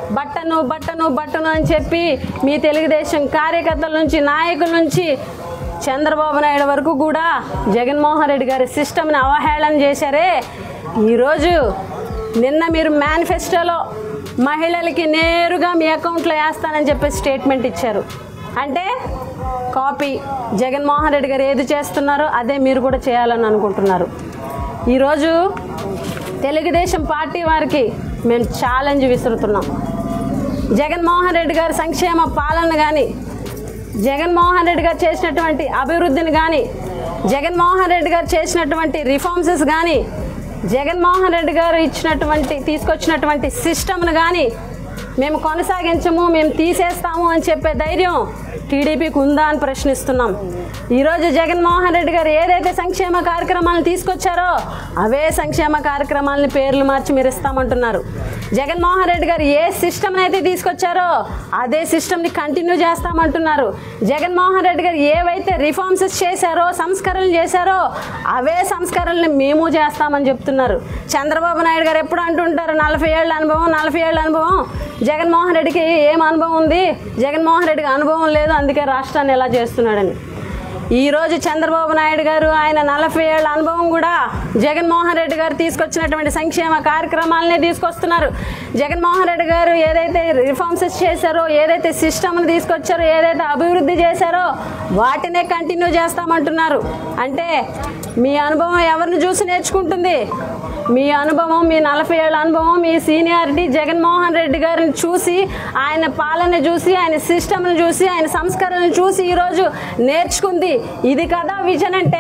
బట్టను బట్టను బట్టను అని చెప్పి మీ తెలుగుదేశం కార్యకర్తల నుంచి నాయకుల నుంచి చంద్రబాబు నాయుడు వరకు కూడా జగన్మోహన్ రెడ్డి గారి సిస్టమ్ని అవహేళన చేశారే ఈరోజు నిన్న మీరు మేనిఫెస్టోలో మహిళలకి నేరుగా మీ అకౌంట్లో వేస్తానని చెప్పి స్టేట్మెంట్ ఇచ్చారు అంటే కాపీ జగన్మోహన్ రెడ్డి గారు ఏది చేస్తున్నారో అదే మీరు కూడా చేయాలని అనుకుంటున్నారు ఈరోజు తెలుగుదేశం పార్టీ వారికి మేము ఛాలెంజ్ విసురుతున్నాం జగన్మోహన్ రెడ్డి గారి సంక్షేమ పాలన కానీ జగన్మోహన్ రెడ్డి గారు చేసినటువంటి అభివృద్ధిని కానీ జగన్మోహన్ రెడ్డి గారు చేసినటువంటి రిఫార్మ్సెస్ కానీ జగన్మోహన్ రెడ్డి గారు ఇచ్చినటువంటి తీసుకొచ్చినటువంటి సిస్టమ్ను కానీ మేము కొనసాగించము మేము తీసేస్తాము అని చెప్పే ధైర్యం టీడీపీకి ఉందా అని ప్రశ్నిస్తున్నాం ఈరోజు జగన్మోహన్ రెడ్డి గారు ఏదైతే సంక్షేమ కార్యక్రమాలను తీసుకొచ్చారో అవే సంక్షేమ కార్యక్రమాలని పేర్లు మార్చి మీరు ఇస్తామంటున్నారు జగన్మోహన్ రెడ్డి గారు ఏ సిస్టమ్ని అయితే తీసుకొచ్చారో అదే సిస్టమ్ని కంటిన్యూ చేస్తామంటున్నారు జగన్మోహన్ రెడ్డి గారు ఏవైతే రిఫార్మ్స్ చేశారో సంస్కరణలు చేశారో అవే సంస్కరణలు మేము చేస్తామని చెప్తున్నారు చంద్రబాబు నాయుడు గారు ఎప్పుడు అంటుంటారు నలభై ఏళ్ళ అనుభవం నలభై ఏళ్ళ అనుభవం జగన్మోహన్ రెడ్డికి ఏం అనుభవం ఉంది జగన్మోహన్ రెడ్డికి అనుభవం లేదు అందుకే రాష్ట్రాన్ని ఎలా చేస్తున్నాడని ఈరోజు చంద్రబాబు నాయుడు గారు ఆయన నలభై ఏళ్ళ అనుభవం కూడా జగన్మోహన్ రెడ్డి గారు తీసుకొచ్చినటువంటి సంక్షేమ కార్యక్రమాలనే తీసుకొస్తున్నారు జగన్మోహన్ రెడ్డి గారు ఏదైతే రిఫార్మ్స్ చేశారో ఏదైతే సిస్టమ్ని తీసుకొచ్చారో ఏదైతే అభివృద్ధి చేశారో వాటినే కంటిన్యూ చేస్తామంటున్నారు అంటే మీ అనుభవం ఎవరిని చూసి నేర్చుకుంటుంది మీ అనుభవం మీ నలభై ఏళ్ళ అనుభవం మీ సీనియారిటీ జగన్మోహన్ రెడ్డి గారిని చూసి ఆయన పాలన చూసి ఆయన సిస్టమ్ను చూసి ఆయన సంస్కరణను చూసి ఈరోజు నేర్చుకుంది ఇది కదా విజన్ అంటే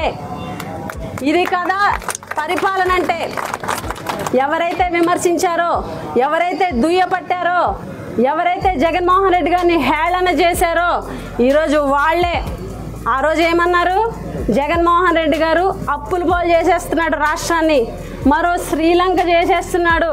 ఇది కదా పరిపాలన అంటే ఎవరైతే విమర్శించారో ఎవరైతే దుయ్యపట్టారో ఎవరైతే జగన్మోహన్ రెడ్డి గారిని హేళన చేశారో ఈరోజు వాళ్ళే ఆ రోజు ఏమన్నారు జగన్మోహన్ రెడ్డి గారు అప్పులు పాలు చేసేస్తున్నాడు రాష్ట్రాన్ని మరో శ్రీలంక చేసేస్తున్నాడు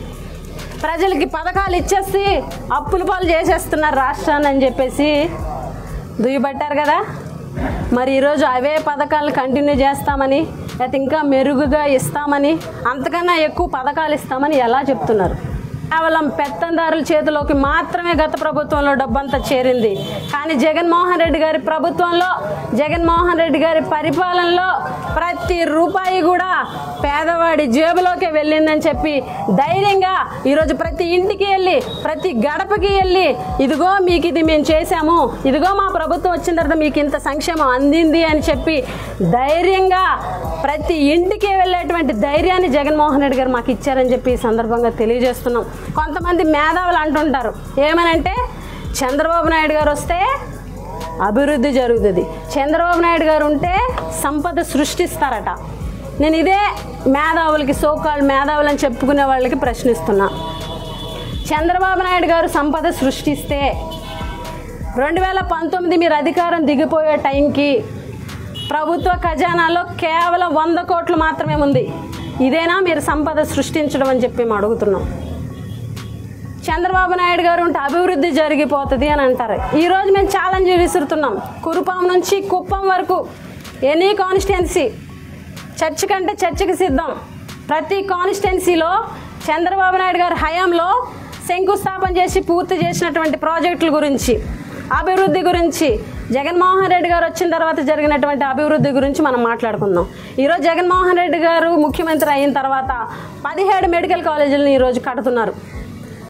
ప్రజలకి పథకాలు ఇచ్చేసి అప్పుల పాలు చేసేస్తున్నారు రాష్ట్రాన్ని అని చెప్పేసి దుయ్యబట్టారు కదా మరి ఈరోజు అవే పథకాలు కంటిన్యూ చేస్తామని లేకపోతే ఇంకా మెరుగుగా ఇస్తామని అంతకన్నా ఎక్కువ పథకాలు ఇస్తామని ఎలా చెప్తున్నారు కేవలం పెత్తందారుల చేతిలోకి మాత్రమే గత ప్రభుత్వంలో డబ్బంతా చేరింది కానీ జగన్మోహన్ రెడ్డి గారి ప్రభుత్వంలో జగన్మోహన్ రెడ్డి గారి పరిపాలనలో ప్రతి రూపాయి కూడా పేదవాడి జేబులోకి వెళ్ళిందని చెప్పి ధైర్యంగా ఈరోజు ప్రతి ఇంటికి వెళ్ళి ప్రతి గడపకి వెళ్ళి ఇదిగో మీకు ఇది మేము చేశాము ఇదిగో మా ప్రభుత్వం వచ్చిన తర్వాత మీకు ఇంత సంక్షేమం అందింది అని చెప్పి ధైర్యంగా ప్రతి ఇంటికి వెళ్ళేటువంటి ధైర్యాన్ని జగన్మోహన్ రెడ్డి గారు మాకు ఇచ్చారని చెప్పి ఈ సందర్భంగా తెలియజేస్తున్నాం కొంతమంది మేధావులు అంటుంటారు ఏమనంటే చంద్రబాబు నాయుడు గారు వస్తే అభివృద్ధి జరుగుతుంది చంద్రబాబు నాయుడు గారు ఉంటే సంపద సృష్టిస్తారట నేను ఇదే మేధావులకి సోకాళ్ళు మేధావులు అని చెప్పుకునే వాళ్ళకి ప్రశ్నిస్తున్నా చంద్రబాబు నాయుడు గారు సంపద సృష్టిస్తే రెండు వేల పంతొమ్మిది మీరు అధికారం దిగిపోయే టైంకి ప్రభుత్వ ఖజానాలో కేవలం వంద కోట్లు మాత్రమే ఉంది ఇదేనా మీరు సంపద సృష్టించడం అని చెప్పి మేము అడుగుతున్నాం చంద్రబాబు నాయుడు గారు ఉంటే అభివృద్ధి జరిగిపోతుంది అని అంటారు ఈరోజు మేము ఛాలెంజ్ విసురుతున్నాం కురుపాం నుంచి కుప్పం వరకు ఎనీ కాన్స్టిట్యున్సీ చర్చ్ కంటే చర్చకి సిద్ధం ప్రతి కాన్స్టిట్యున్సీలో చంద్రబాబు నాయుడు గారి హయాంలో శంకుస్థాపన చేసి పూర్తి చేసినటువంటి ప్రాజెక్టుల గురించి అభివృద్ధి గురించి జగన్మోహన్ రెడ్డి గారు వచ్చిన తర్వాత జరిగినటువంటి అభివృద్ధి గురించి మనం మాట్లాడుకుందాం ఈరోజు జగన్మోహన్ రెడ్డి గారు ముఖ్యమంత్రి అయిన తర్వాత పదిహేడు మెడికల్ కాలేజీలను ఈరోజు కడుతున్నారు